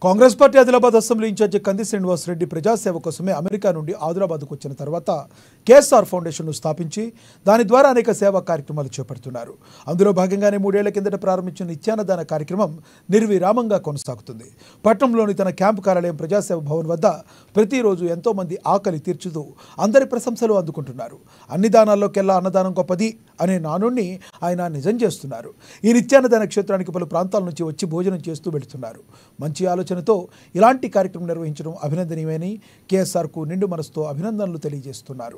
Congress party Adilabad assembly incharge Kandi Srinivas Reddy ప్రజాసేవ కోసమే America నుండి ఆదిలాబాద్కు వచ్చిన తర్వాత కేఎస్ఆర్ ఫౌండేషన్ను స్థాపించి దాని ద్వారా అనేక సేవా కార్యక్రమాలు చేపడుతున్నారు అందులో భాగంగానే మూడేళ్ల కిందట ప్రారంభించిన నిత్యాన్నదాన కార్యక్రమం నిర్విరామంగా కొనసాగుతుంది పట్టణంలోని తన క్యాంపు కార్యాలయం ప్రజాసేవ భవన్ వద్ద ప్రతిరోజు ఎంతో మంది ఆకలి తీర్చుతూ అందరి ప్రశంసలు అందుకుంటున్నారు అన్ని దానాల్లోకెల్లా అన్నదానం గొప్పది అనే నానుణ్ణి ఆయన నిజం చేస్తున్నారు ఈ నిత్యాన్నదాన క్షేత్రానికి పలు ప్రాంతాల నుంచి వచ్చి భోజనం చేస్తూ వెళుతున్నారు మంచి ఆలోచనతో ఇలాంటి కార్యక్రమం నిర్వహించడం అభినందనీయమని కేఎస్ఆర్కు నిండు మనసుతో అభినందనలు తెలియజేస్తున్నారు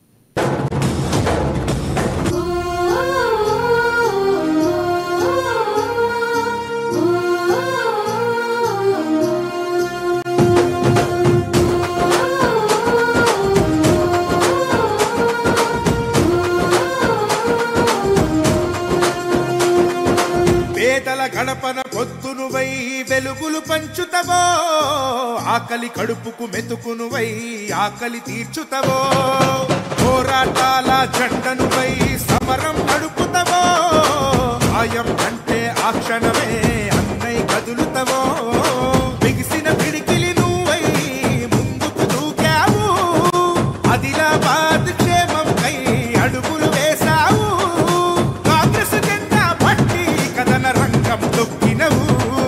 పేదల గడపన పొద్దునువై వెలుగులు పంచుతవో ఆకలి కడుపుకు మెతుకునువై ఆకలి తీర్చుతవో పోరాటాల జెండనువై సమరం నడుపుతవో సాయం అంటే ఆ క్షణమే అన్నై కదులుతవో బిగిసిన పిడికిలి నువ్వై ముందుకు దూకావు ఆదిలాబాద్ క్షేమంకై అడుగులు వేశావు కాంగ్రెస్ జెండా పట్టి కథన రంగం తొక్కినవు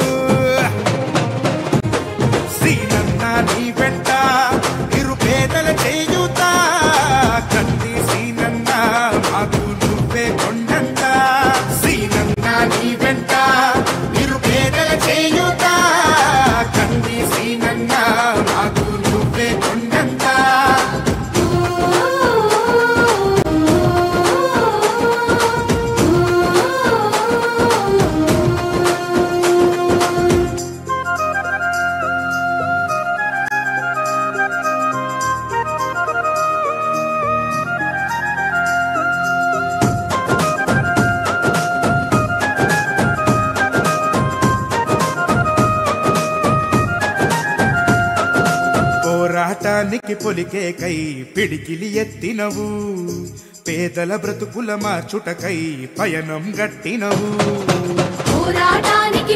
శ్రీనన్న నీ వెంట నిరుపేదల చేయుత కంది శ్రీనన్న మాకు నువ్వే కొండంత శ్రీనన్న నీ వెంట నిరుపేదల చేయుత కంది శ్రీనన్న మాకు నువ్వే కొండంత పోరాటానికి పొలికే కై పిడికిలి ఎత్తినవు పేదల బ్రతుకుల మార్చుటకై పయనం గట్టినవు పోరాటానికి